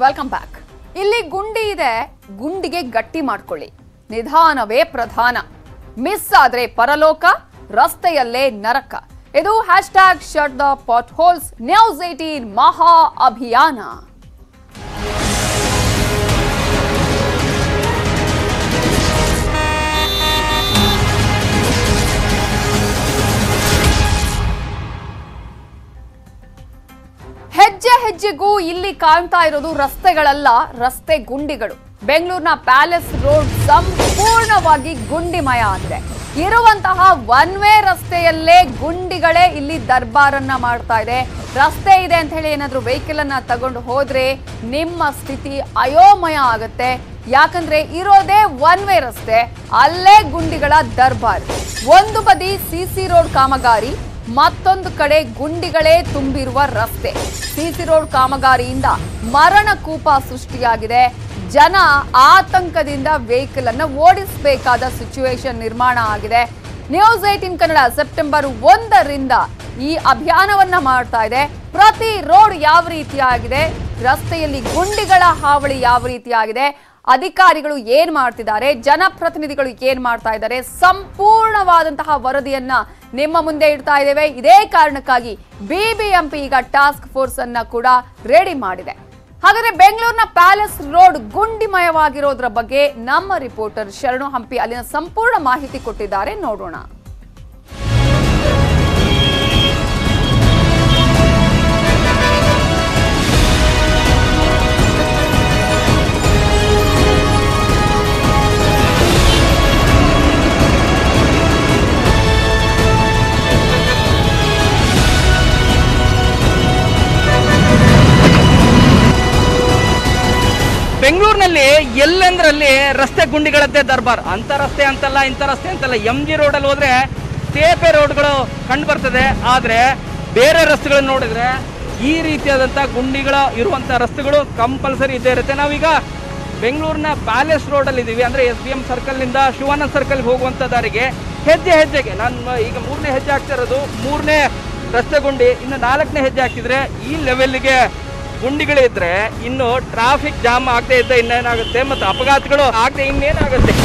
welcome back ಇಲ್ಲಿ ಗುಂಡಿ ಇದೆ ಗುಂಡಿಗೆ ಗಟ್ಟಿ ಮಾಡ್ಕೊಳ್ಳಿ ನಿಧಾನವೇ ಪ್ರಧಾನ ಮಿಸ್ ಆದ್ರೆ ಪರಲೋಕ ರಸ್ತೆಯಲ್ಲೇ ನರಕ ಇದು hashtag shut the potholes news eighteen ಮಹಾ ಅಭಿಯಾನ ಹೆಜ್ಜೆ ಹೆಜ್ಜೆಗೂ ಇಲ್ಲಿ ಕಾಣ್ತಾ ಇರೋದು ರಸ್ತೆಗಳಲ್ಲ ರಸ್ತೆ ಗುಂಡಿಗಳು ಬೆಂಗಳೂರಿನ ಪ್ಯಾಲೇಸ್ ರೋಡ್ ಸಂಪೂರ್ಣವಾಗಿ ಗುಂಡಿಮಯ ಆಗಿದೆ ಇರುವಂತಹ ಒನ್ ವೇ ರಸ್ತೆಯಲ್ಲೇ ಗುಂಡಿಗಳೇ ಇಲ್ಲಿ ದರ್ಬಾರನ್ನ ಮಾಡ್ತಾ ಇದೆ ರಸ್ತೆ ಇದೆ ಅಂತ ಹೇಳಿ ಏನಾದ್ರೂ ವೆಹಿಕಲ್ ಅನ್ನ ತಗೊಂಡು ಹೋದ್ರೆ ನಿಮ್ಮ ಸ್ಥಿತಿ ಅಯೋಮಯ ಆಗುತ್ತೆ ಯಾಕಂದ್ರೆ ಇರೋದೇ ಒನ್ ವೇ ರಸ್ತೆ ಅಲ್ಲೇ ಗುಂಡಿಗಳ ದರ್ಬಾರ್ ಒಂದು ಬದಿ ಸಿಸಿ ರೋಡ್ ಕಾಮಗಾರಿ ಮತ್ತೊಂದು ಕಡೆ ಗುಂಡಿಗಳೇ ತುಂಬಿರುವ ರಸ್ತೆ ಸಿಸಿ ರೋಡ್ ಕಾಮಗಾರಿಯಿಂದ ಮರಣ ಕೂಪ ಸೃಷ್ಟಿಯಾಗಿದೆ ಜನ ಆತಂಕದಿಂದ ವೆಹಿಕಲ್ ಅನ್ನ ಓಡಿಸಬೇಕಾದ ಸಿಚುವೇಶನ್ ನಿರ್ಮಾಣ ಆಗಿದೆ ನ್ಯೂಸ್ ಏಟಿನ್ ಕನ್ನಡ ಸೆಪ್ಟೆಂಬರ್ ಒಂದರಿಂದ ಈ ಅಭಿಯಾನವನ್ನ ಮಾಡ್ತಾ ಇದೆ ಪ್ರತಿ ರೋಡ್ ಯಾವ ರೀತಿಯಾಗಿದೆ ರಸ್ತೆಯಲ್ಲಿ ಗುಂಡಿಗಳ ಹಾವಳಿ ಯಾವ ರೀತಿಯಾಗಿದೆ ಅಧಿಕಾರಿಗಳು ಏನ್ ಮಾಡ್ತಿದ್ದಾರೆ ಜನಪ್ರತಿನಿಧಿಗಳು ಏನ್ ಮಾಡ್ತಾ ಇದ್ದಾರೆ ಸಂಪೂರ್ಣವಾದಂತಹ ವರದಿಯನ್ನ ನಿಮ್ಮ ಮುಂದೆ ಇಡ್ತಾ ಇದ್ದೇವೆ ಇದೇ ಕಾರಣಕ್ಕಾಗಿ ಬಿಬಿಎಂಪಿ ಈಗ ಟಾಸ್ಕ್ ಫೋರ್ಸ್ ಅನ್ನ ಕೂಡ ರೆಡಿ ಮಾಡಿದೆ ಹಾಗಾದ್ರೆ ಬೆಂಗಳೂರಿನ ಪ್ಯಾಲೇಸ್ ರೋಡ್ ಗುಂಡಿಮಯವಾಗಿರೋದ್ರ ಬಗ್ಗೆ ನಮ್ಮ ರಿಪೋರ್ಟರ್ ಶರಣು ಹಂಪಿ ಅಲ್ಲಿನ ಸಂಪೂರ್ಣ ಮಾಹಿತಿ ಕೊಟ್ಟಿದ್ದಾರೆ ನೋಡೋಣ ಬೆಂಗಳೂರಿನಲ್ಲಿ ಎಲ್ಲೆಂದ್ರಲ್ಲಿ ರಸ್ತೆ ಗುಂಡಿಗಳದ್ದೇ ದರ್ಬಾರ್ ಅಂತ ರಸ್ತೆ ಅಂತಲ್ಲ ಇಂಥ ರಸ್ತೆ ಅಂತಲ್ಲ ಎಂ ಜಿ ರೋಡಲ್ಲಿ ಹೋದ್ರೆ ತೇಪೆ ರೋಡ್ಗಳು ಕಂಡು ಬರ್ತದೆ ಆದರೆ ಬೇರೆ ರಸ್ತೆಗಳನ್ನ ನೋಡಿದ್ರೆ ಈ ರೀತಿಯಾದಂಥ ಗುಂಡಿಗಳ ಇರುವಂಥ ರಸ್ತೆಗಳು ಕಂಪಲ್ಸರಿ ಇದ್ದೇ ಇರುತ್ತೆ ನಾವೀಗ ಬೆಂಗಳೂರಿನ ಪ್ಯಾಲೇಸ್ ರೋಡಲ್ಲಿ ಇದ್ದೀವಿ ಅಂದರೆ ಎಸ್ ಬಿ ಎಂ ಸರ್ಕಲ್ನಿಂದ ಶಿವಾನಂದ ಸರ್ಕಲ್ಗೆ ಹೋಗುವಂಥ ದಾರಿಗೆ ಹೆಜ್ಜೆ ಹೆಜ್ಜೆಗೆ ನಾನು ಈಗ ಮೂರನೇ ಹೆಜ್ಜೆ ಆಗ್ತಾ ಇರೋದು ಮೂರನೇ ರಸ್ತೆ ಗುಂಡಿ ಇನ್ನು ನಾಲ್ಕನೇ ಹೆಜ್ಜೆ ಹಾಕಿದ್ರೆ ಈ ಲೆವೆಲ್ಗೆ ಗುಂಡಿಗಳಿದ್ರೆ ಇನ್ನು ಟ್ರಾಫಿಕ್ ಜಾಮ್ ಆಗದೆ ಇದ್ದ ಇನ್ನೇನಾಗುತ್ತೆ ಮತ್ತು ಅಪಘಾತಗಳು ಆಗದೆ ಇನ್ನೇನಾಗುತ್ತೆ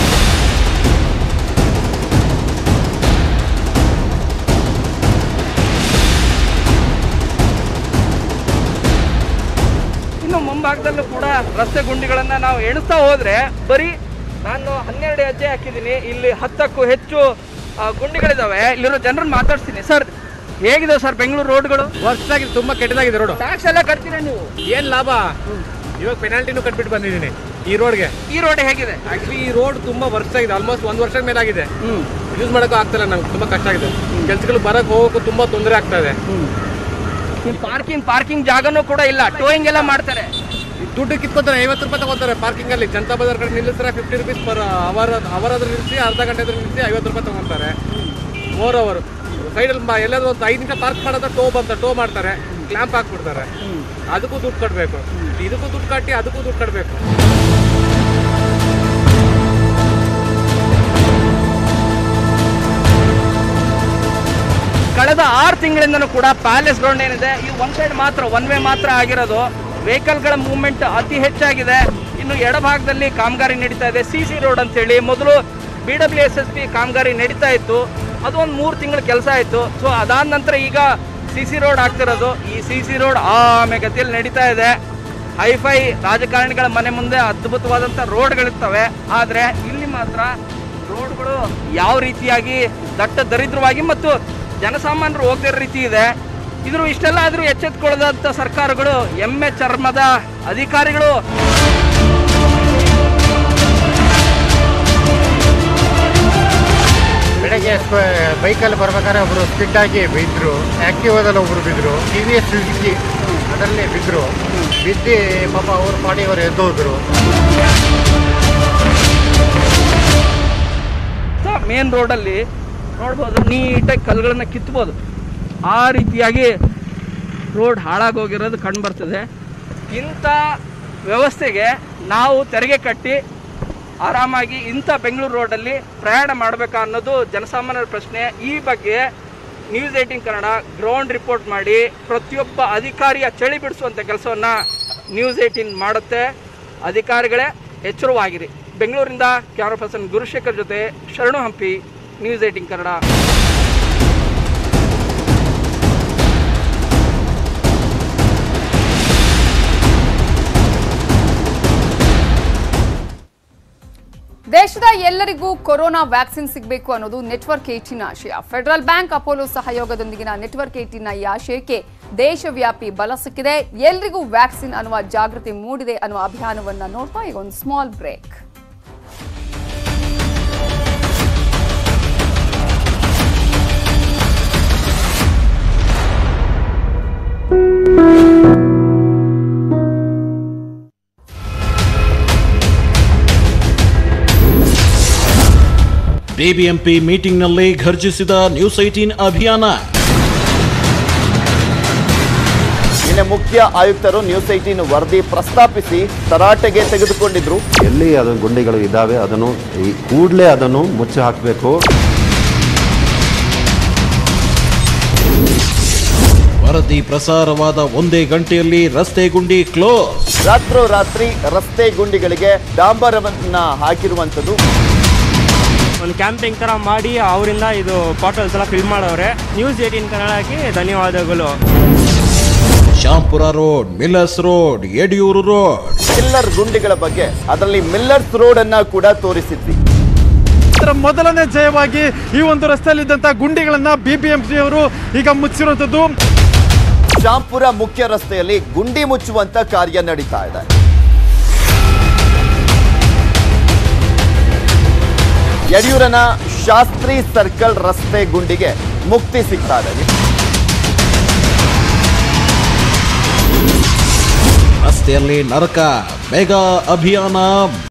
ಇನ್ನು ಮುಂಭಾಗದಲ್ಲೂ ಕೂಡ ರಸ್ತೆ ಗುಂಡಿಗಳನ್ನ ನಾವು ಎಣಿಸ್ತಾ ಹೋದ್ರೆ ಬರೀ ನಾನು ಹನ್ನೆರಡು ಹೆಜ್ಜೆ ಹಾಕಿದ್ದೀನಿ ಇಲ್ಲಿ ಹತ್ತಕ್ಕೂ ಹೆಚ್ಚು ಆ, ಗುಂಡಿಗಳಿದಾವೆ ಇಲ್ಲಿರೋ ಜನರನ್ನ ಮಾತಾಡ್ತೀನಿ ಸರ್ ಹೇಗಿದೆ ಸರ್ ಬೆಂಗಳೂರು ರೋಡ್ಗಳು ವರ್ಸ್ಟ್ ಆಗಿದೆ ತುಂಬಾ ಕೆಟ್ಟದಾಗಿದೆ ರೋಡ್ ಟ್ಯಾಕ್ಸ್ ಎಲ್ಲ ಕಟ್ತೀರಾ ನೀವು ಏನ್ ಲಾಭ ಇವಾಗ ಪೆನಾಲ್ಟಿನೂ ಕಟ್ಬಿಟ್ಟು ಬಂದಿದ್ದೀನಿ ಈ ರೋಡ್ಗೆ ಈ ರೋಡ್ ಹೇಗಿದೆ ಆಕ್ಚುಲಿ ಈ ರೋಡ್ ತುಂಬಾ ವರ್ಸ್ಟ್ ಆಗಿದೆ ಆಲ್ಮೋಸ್ಟ್ ಒಂದ್ ವರ್ಷದ ಮೇಲಾಗಿದೆ ಹ್ಮ್ ಯೂಸ್ ಮಾಡಕ್ಕೂ ಆಗ್ತಿಲ್ಲ ನಂಗೆ ತುಂಬಾ ಕಷ್ಟ ಆಗಿದೆ ಕೆಲ್ಸಗಳು ಬರಕ್ ಹೋಗೋಕ್ಕೂ ತುಂಬಾ ತೊಂದರೆ ಆಗ್ತಾ ಇದೆ ಪಾರ್ಕಿಂಗ್ ಪಾರ್ಕಿಂಗ್ ಜಾಗನೂ ಕೂಡ ಇಲ್ಲ ಟೋಯಿಂಗ್ ಎಲ್ಲ ಮಾಡ್ತಾರೆ ಈ ದುಡ್ಡು ಕಿತ್ಕೊತಾರೆ ಐವತ್ತು ರೂಪಾಯಿ ತಗೋತಾರೆ ಪಾರ್ಕಿಂಗ್ ಅಲ್ಲಿ ಜನತಾ ಬಜಾರ್ ಕಡೆ ನಿಲ್ಲಿಸ್ತಾರೆ fifty rupees per hour hour ಆದ್ರೂ ನಿಲ್ಲಿಸಿ ಅರ್ಧ ಗಂಟೆ ಆದ್ರೂ ನಿಲ್ಲಿಸಿ ಐವತ್ತು ರೂಪಾಯಿ ತಗೊಂತಾರೆ ಮೋರ್ ಅವರ್ ಸೈಡಲ್ಲಿ ಎಲ್ಲಾದ್ರೂ ಒಂದು ಐದು ನಿಮಿಷ ಪಾರ್ಕ್ ಮಾಡೋದ ಟೋ ಬಂತ ಟೋ ಮಾಡ್ತಾರೆ ಕ್ಲಾಂಪ್ ಹಾಕ್ಬಿಡ್ತಾರೆ ಅದಕ್ಕೂ ದುಡ್ಡು ಕಟ್ಟಬೇಕು ಇದಕ್ಕೂ ದುಡ್ಡು ಕಟ್ಟಿ ಅದಕ್ಕೂ ದುಡ್ಡು ಕಟ್ಟಬೇಕು ಕಳೆದ ಆರು ತಿಂಗಳಿಂದನೂ ಕೂಡ ಪ್ಯಾಲೇಸ್ ಗ್ರೌಂಡ್ ಏನಿದೆ ಈ ಒನ್ ಸೈಡ್ ಮಾತ್ರ ಒನ್ ವೇ ಮಾತ್ರ ಆಗಿರೋದು ವೆಹಿಕಲ್ಗಳ ಮೂವ್ಮೆಂಟ್ ಅತಿ ಹೆಚ್ಚಾಗಿದೆ ಇನ್ನು ಎಡಭಾಗದಲ್ಲಿ ಕಾಮಗಾರಿ ನಡೀತಾ ಇದೆ ಸಿ ಸಿ ರೋಡ್ ಅಂತೇಳಿ ಮೊದಲು B W S S P ಕಾಮಗಾರಿ ನಡೀತಾ ಇತ್ತು ಅದು ಒಂದು ಮೂರು ತಿಂಗಳ ಕೆಲಸ ಆಯಿತು ಸೊ ಅದಾದ ನಂತರ ಈಗ ಸಿ ಸಿ ರೋಡ್ ಆಗ್ತಿರೋದು ಈ ಸಿ ಸಿ ರೋಡ್ ಆಮೆ ಗತಿಯಲ್ಲಿ ನಡೀತಾ ಇದೆ ಹೈಫೈ ರಾಜಕಾರಣಿಗಳ ಮನೆ ಮುಂದೆ ಅದ್ಭುತವಾದಂಥ ರೋಡ್ಗಳಿರ್ತವೆ ಆದರೆ ಇಲ್ಲಿ ಮಾತ್ರ ರೋಡ್ಗಳು ಯಾವ ರೀತಿಯಾಗಿ ದಟ್ಟ ದರಿದ್ರವಾಗಿ ಮತ್ತು ಜನಸಾಮಾನ್ಯರು ಹೋಗದಿರೋ ರೀತಿ ಇದೆ ಇದ್ರ ಇಷ್ಟೆಲ್ಲ ಆದರೂ ಎಚ್ಚೆತ್ಕೊಳ್ಳದಂಥ ಸರ್ಕಾರಗಳು ಎಮ್ಮೆ ಚರ್ಮದ ಅಧಿಕಾರಿಗಳು ಬೆಳಗ್ಗೆ ಬೈಕಲ್ಲಿ ಬರ್ಬೇಕಾದ್ರೆ ಒಬ್ರು ಸ್ಪಿಡ್ ಆಗಿ ಬಿದ್ರು ಆಕ್ಟಿವಾದಲ್ಲಿ ಒಬ್ರು ಬಿದ್ರು ಟಿ ವಿ ಎಸ್ ಸುಜುಕಿ ಅದರಲ್ಲಿ ಬಿದ್ರು ಬಿದ್ದು ಪಾಪ ಅವ್ರ ಪಾಡಿ ಅವ್ರು ಎದ್ದೋದ್ರು ಮೇನ್ ರೋಡಲ್ಲಿ ನೋಡ್ಬೋದು ನೀಟಾಗಿ ಕಲ್ಲುಗಳನ್ನ ಕಿತ್ಬೋದು ಆ ರೀತಿಯಾಗಿ ರೋಡ್ ಹಾಳಾಗೋಗಿರೋದು ಕಂಡು ಬರ್ತದೆ ಇಂಥ ವ್ಯವಸ್ಥೆಗೆ ನಾವು ತೆರಿಗೆ ಕಟ್ಟಿ ಆರಾಮಾಗಿ ಇಂಥ ಬೆಂಗಳೂರು ರೋಡಲ್ಲಿ ಪ್ರಯಾಣ ಮಾಡಬೇಕಾ ಅನ್ನೋದು ಜನಸಾಮಾನ್ಯರ ಪ್ರಶ್ನೆ ಈ ಬಗ್ಗೆ news eighteen Kannada ground report ಮಾಡಿ ಪ್ರತಿಯೊಬ್ಬ ಅಧಿಕಾರಿಯ ಚಳಿ ಬಿಡಿಸುವಂಥ ಕೆಲಸವನ್ನು ನ್ಯೂಸ್ ಏಯ್ಟೀನ್ ಮಾಡುತ್ತೆ ಅಧಿಕಾರಿಗಳೇ ಎಚ್ಚರವಾಗಿರಿ ಬೆಂಗಳೂರಿಂದ ಕ್ಯಾಮರಾ ಪರ್ಸನ್ ಗುರುಶೇಖರ್ ಜೊತೆ ಶರಣು ಹಂಪಿ ನ್ಯೂಸ್ ಏಯ್ಟೀನ್ ಕನ್ನಡ ದೇಶದ ಎಲ್ಲರಿಗೂ ಕೊರೋನಾ ವ್ಯಾಕ್ಸಿನ್ ಸಿಗಬೇಕು ಅನ್ನೋದು ನೆಟ್ವರ್ಕ್ ಏಟಿನ ಆಶಯ ಫೆಡರಲ್ ಬ್ಯಾಂಕ್ ಅಪೋಲೋ ಸಹಯೋಗದೊಂದಿಗಿನ ನೆಟ್ವರ್ಕ್ ಏಟಿನ ಈ ಆಶಯಕ್ಕೆ ದೇಶವ್ಯಾಪಿ ಬಲ ಸಿಕ್ಕಿದೆ ಎಲ್ರಿಗೂ ವ್ಯಾಕ್ಸಿನ್ ಅನ್ನುವ ಜಾಗೃತಿ ಮೂಡಿದೆ ಅನ್ನುವ ಅಭಿಯಾನವನ್ನ ನೋಡ್ತಾ ಈಗ ಒಂದು ಸ್ಮಾಲ್ ಬ್ರೇಕ್ ಬಿಬಿಎಂಪಿ ಮೀಟಿಂಗ್ನಲ್ಲಿ ಘರ್ಜಿಸಿದ ನ್ಯೂಸ್ ಏಟೀನ್ ಅಭಿಯಾನ ನಿನ್ನೆ ಮುಖ್ಯ ಆಯುಕ್ತರು ನ್ಯೂಸ್ ಏಟೀನ್ ವರದಿ ಪ್ರಸ್ತಾಪಿಸಿ ತರಾಟೆಗೆ ತೆಗೆದುಕೊಂಡಿದ್ರು ಎಲ್ಲಿ ಅದು ಗುಂಡಿಗಳು ಇದ್ದಾವೆ ಅದನ್ನು ಈ ಕೂಡಲೇ ಅದನ್ನು ಮುಚ್ಚಿ ಹಾಕಬೇಕು ವರದಿ ಪ್ರಸಾರವಾದ ಒಂದೇ ಗಂಟೆಯಲ್ಲಿ ರಸ್ತೆ ಗುಂಡಿ ಕ್ಲೋಸ್ ರಾತ್ರೋರಾತ್ರಿ ರಸ್ತೆ ಗುಂಡಿಗಳಿಗೆ ಡಾಂಬರವನ್ನ ಹಾಕಿರುವಂಥದ್ದು ಒಂದು ಕ್ಯಾಂಪಿಂಗ್ ಥರ ಮಾಡಿ ಅವರಿಂದ ಇದು ಬಾಟಲ್ಸ್ ಎಲ್ಲ ಫಿಲ್ ಮಾಡವ್ರೆ ನ್ಯೂಸ್ ಏಟೀನ್ ಕನ್ನಡಕ್ಕೆ ಧನ್ಯವಾದಗಳು Shampura road millers road Yediyur road killer ಗುಂಡಿಗಳ ಬಗ್ಗೆ ಅದರಲ್ಲಿ ಮಿಲ್ಲರ್ಸ್ ರೋಡ್ ಅನ್ನ ಕೂಡ ತೋರಿಸಿದ್ವಿ ಇದರ ಮೊದಲನೇ ಜಯವಾಗಿ ಈ ಒಂದು ರಸ್ತೆಯಲ್ಲಿದ್ದಂಥ ಗುಂಡಿಗಳನ್ನ ಬಿಬಿಎಂಪಿ ಅವರು ಈಗ ಮುಚ್ಚಿರುವಂಥದ್ದು ಶಾಂಪುರ ಮುಖ್ಯ ರಸ್ತೆಯಲ್ಲಿ ಗುಂಡಿ ಮುಚ್ಚುವಂತ ಕಾರ್ಯ ನಡೀತಾ ಇದೆ ಯಡಿಯೂರನ ಶಾಸ್ತ್ರಿ ಸರ್ಕಲ್ ರಸ್ತೆ ಗುಂಡಿಗೆ ಮುಕ್ತಿ ಸಿಗ್ತಾ ಇದೆ ರಸ್ತೆಯಲ್ಲಿ ನರಕ ಮೆಗಾ ಅಭಿಯಾನ